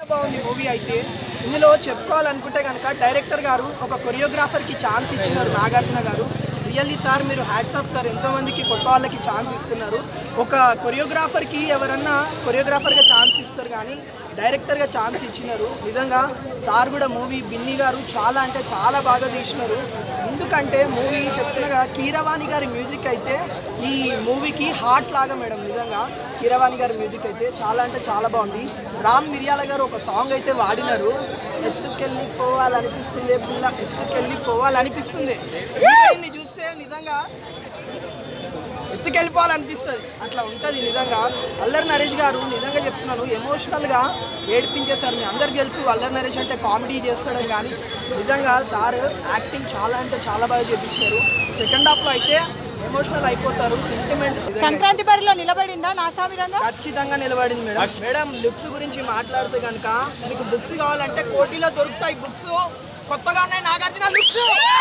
బాగుంది మూవీ అయితే ఇందులో చెప్పుకోవాలనుకుంటే కనుక డైరెక్టర్ గారు ఒక కొరియోగ్రాఫర్కి ఛాన్స్ ఇచ్చినారు నాగార్జున గారు రియల్లీ సార్ మీరు హ్యాట్స్ ఆఫ్ సార్ ఎంతో మందికి కొత్త వాళ్ళకి ఛాన్స్ ఇస్తున్నారు ఒక కొరియోగ్రాఫర్కి ఎవరన్నా కొరియోగ్రాఫర్గా ఛాన్స్ ఇస్తారు కానీ డైరెక్టర్గా ఛాన్స్ ఇచ్చినారు నిజంగా సార్ కూడా మూవీ బిన్ని గారు చాలా అంటే చాలా బాగా తీసినారు ఎందుకంటే మూవీ చెప్తున్నగా కీరవాణి గారి మ్యూజిక్ అయితే ఈ మూవీకి హార్ట్ లాగా మేడం నిజంగా కీరవాణి గారి మ్యూజిక్ అయితే చాలా అంటే చాలా బాగుంది రామ్ మిరియాల గారు ఒక సాంగ్ అయితే వాడినారు ఎత్తుకెళ్ళి పోవాలనిపిస్తుంది పిల్ల ఎత్తుకెళ్ళి పోవాలనిపిస్తుంది హీరోయిన్ని చూస్తే నిజంగా ఎత్తుకెళ్ళిపోవాలనిపిస్తుంది అట్లా ఉంటుంది నిజంగా అల్లరి నరేష్ గారు నిజంగా చెప్తున్నాను ఎమోషనల్గా ఏడిపించేశారు మీ అందరికి తెలుసు అల్లరి నరేష్ అంటే కామెడీ చేస్తాడని కానీ నిజంగా సార్ యాక్టింగ్ చాలా అంటే చాలా బాగా చేపించారు సెకండ్ హాఫ్లో అయితే ఎమోషనల్ అయిపోతారు సెంటిమెంట్ సంక్రాంతి బరిలో నిలబడిందా నా సామిరంగా ఖచ్చితంగా నిలబడింది మేడం మేడం లుక్స్ గురించి మాట్లాడితే కనుక మీకు బుక్స్ కావాలంటే కోటిలో దొరుకుతాయి బుక్స్ కొత్తగా ఉన్నాయి నాగార్జున లుక్స్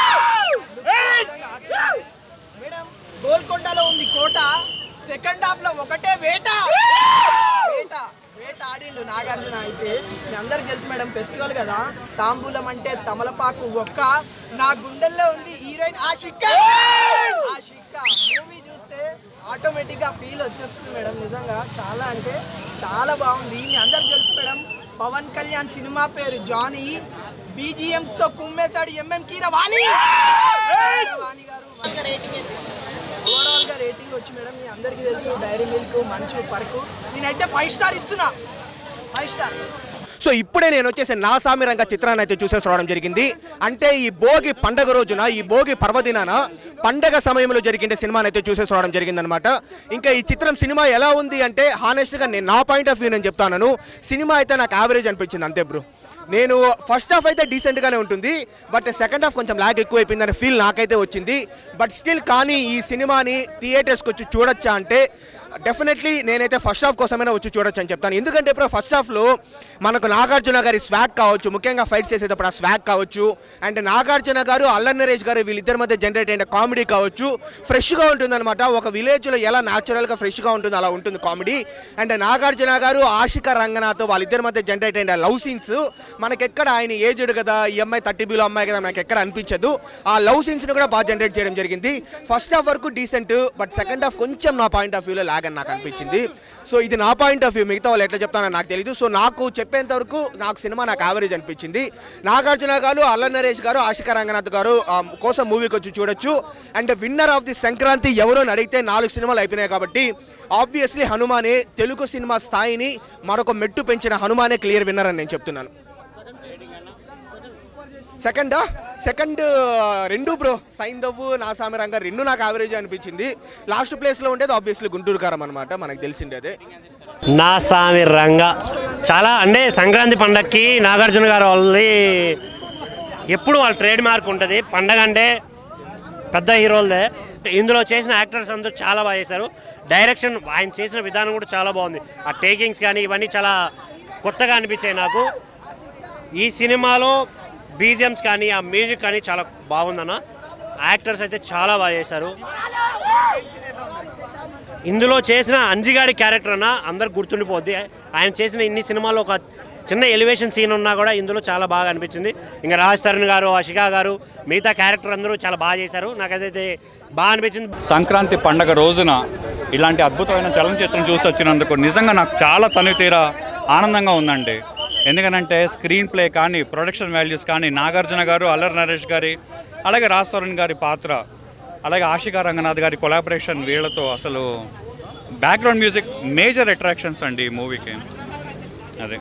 మేడం గోల్కొండలో ఉంది కోట సెకండ్ హాఫ్ లో ఒకటే వేట వేట వేట ఆడిండు నాగార్జున అయితే మీ అందరికి తెలుసు మేడం ఫెస్టివల్ కదా తాంబూలం అంటే తమలపాకు ఒక్క నా గుండెల్లో ఉంది హీరోయిన్ ఆషిక్క ఆషిక్క మూవీ చూస్తే ఆటోమేటిక్ గా ఫీల్ వచ్చేస్తుంది మేడం నిజంగా చాలా అంటే చాలా బాగుంది మీ అందరికి తెలుసు మేడం పవన్ కళ్యాణ్ సినిమా పేరు జానీ బీజిఎంస్ తో కుమ్మేశాడు ఎంఎం కీరవాణి కీరవాణి గారు ఓవరాల్ గా రేటింగ్ వచ్చి మేడం మీ అందరికీ తెలుసు డైరీ మిల్క్ మంచు పరకు నేనైతే ఫైవ్ స్టార్ ఇస్తున్నా ఫైవ్ స్టార్ సో ఇప్పుడే నేను వచ్చేసి నా సామిరంగ చిత్రాన్ని అయితే చూసేసి రావడం జరిగింది అంటే ఈ భోగి పండగ రోజున ఈ భోగి పర్వదినాన పండగ సమయంలో జరిగిన సినిమాని అయితే చూసేసి రావడం జరిగిందనమాట ఇంకా ఈ చిత్రం సినిమా ఎలా ఉంది అంటే హానెస్ట్గా నేను నా పాయింట్ ఆఫ్ వ్యూ నేను చెప్తాను సినిమా అయితే నాకు యావరేజ్ అనిపించింది అంతే బ్రో నేను ఫస్ట్ హాఫ్ అయితే డీసెంట్గానే ఉంటుంది బట్ సెకండ్ హాఫ్ కొంచెం లాగ్ ఎక్కువ అయిపోయిందని ఫీల్ నాకైతే వచ్చింది బట్ స్టిల్ కానీ ఈ సినిమాని థియేటర్స్కి వచ్చి చూడొచ్చా అంటే డెఫినెట్లీ నేనైతే ఫస్ట్ హాఫ్ కోసమైనా వచ్చి చూడొచ్చు అని చెప్తాను ఎందుకంటే ఇప్పుడు ఫస్ట్ హాఫ్లో మనకు నాగార్జున గారి స్వాగ్ కావచ్చు ముఖ్యంగా ఫైట్స్ చేసేటప్పుడు ఆ స్వాగ్ కావచ్చు అండ్ నాగార్జున గారు అల్లర్ నరేష్ గారు వీళ్ళిద్దరి మధ్య జనరేట్ అయిన కామెడీ కావచ్చు ఫ్రెష్గా ఉంటుందన్నమాట ఒక విలేజ్లో ఎలా న్యాచురల్గా ఫ్రెష్గా ఉంటుంది అలా ఉంటుంది కామెడీ అండ్ నాగార్జున గారు ఆశిక రంగనాథ్ వాళ్ళిద్దరి మధ్య జనరేట్ అయిన లవ్ సీన్స్ మనకెక్కడ ఆయన ఏజ్డ్ కదా ఈ అమ్మాయి థర్టీ బిలో అమ్మాయి కదా మనకి ఎక్కడ అనిపించదు ఆ లవ్ సీన్స్ని కూడా బాగా జనరేట్ చేయడం జరిగింది ఫస్ట్ హాఫ్ వరకు డీసెంట్ బట్ సెకండ్ హాఫ్ కొంచెం నా పాయింట్ ఆఫ్ వ్యూలో లాగ్ అని నాకు అనిపించింది సో ఇది నా పాయింట్ ఆఫ్ వ్యూ మిగతా వాళ్ళు ఎట్లా చెప్తానో నాకు తెలియదు సో నాకు చెప్పేంత వరకు నాకు సినిమా నాకు యావరేజ్ అనిపించింది నాగార్జున గారు అల్ల నరేష్ గారు ఆశిక రంగనాథ్ గారు ఆ, కోసం మూవీకి వచ్చి చూడొచ్చు and winner of the Sankranti ఎవరో అని అడిగితే నాలుగు సినిమాలు అయిపోయినాయి కాబట్టి ఆబ్వియస్లీ హనుమానే తెలుగు సినిమా స్థాయిని మరొక మెట్టు పెంచిన హనుమానే క్లియర్ విన్నర్ అని నేను చెప్తున్నాను సెకండ్ సెకండ్ రెండు బ్రో సైందవ్ నా సామిరంగా రెండు నాకు యావరేజ్ అనిపించింది లాస్ట్ ప్లేస్లో ఉండేది ఆబ్వియస్లీ గుంటూరు కారం అనమాట మనకు తెలిసిండేదే నా సామి రంగ చాలా అంటే సంక్రాంతి పండగకి నాగార్జున గారు వాళ్ళది ఎప్పుడు వాళ్ళ ట్రేడ్ మార్క్ ఉంటుంది పండగ అంటే పెద్ద హీరోలదే ఇందులో చేసిన యాక్టర్స్ అందరూ చాలా బాగా చేశారు డైరెక్షన్ ఆయన చేసిన విధానం కూడా చాలా బాగుంది ఆ టేకింగ్స్ కానీ ఇవన్నీ చాలా కొత్తగా అనిపించాయి నాకు ఈ సినిమాలో బీజిఎమ్స్ కానీ ఆ మ్యూజిక్ కానీ చాలా బాగుందన్న యాక్టర్స్ అయితే చాలా బాగా చేశారు ఇందులో చేసిన అంజిగాడి క్యారెక్టర్ అన్న అందరికి గుర్తుండిపోద్ది ఆయన చేసిన ఇన్ని సినిమాల్లో ఒక చిన్న ఎలివేషన్ సీన్ ఉన్నా కూడా ఇందులో చాలా బాగా అనిపించింది ఇంకా రాజ్ తరుణ్ గారు అషికా గారు మిగతా క్యారెక్టర్ అందరూ చాలా బాగా చేశారు నాకైతే బాగా అనిపించింది సంక్రాంతి పండగ రోజున ఇలాంటి అద్భుతమైన చలనచిత్రం చూసి వచ్చినందుకు నిజంగా నాకు చాలా తనితీర ఆనందంగా ఉందండి ఎందుకనంటే స్క్రీన్ ప్లే కానీ ప్రొడక్షన్ వాల్యూస్ కానీ నాగార్జున గారు అల్లరి నరేష్ గారి అలాగే రాజ్ తరుణ్ గారి పాత్ర అలాగే ఆశికా రంగనాథ్ గారి కొలాబరేషన్ వీళ్ళతో అసలు బ్యాక్గ్రౌండ్ మ్యూజిక్ మేజర్ అట్రాక్షన్స్ అండి ఈ మూవీకి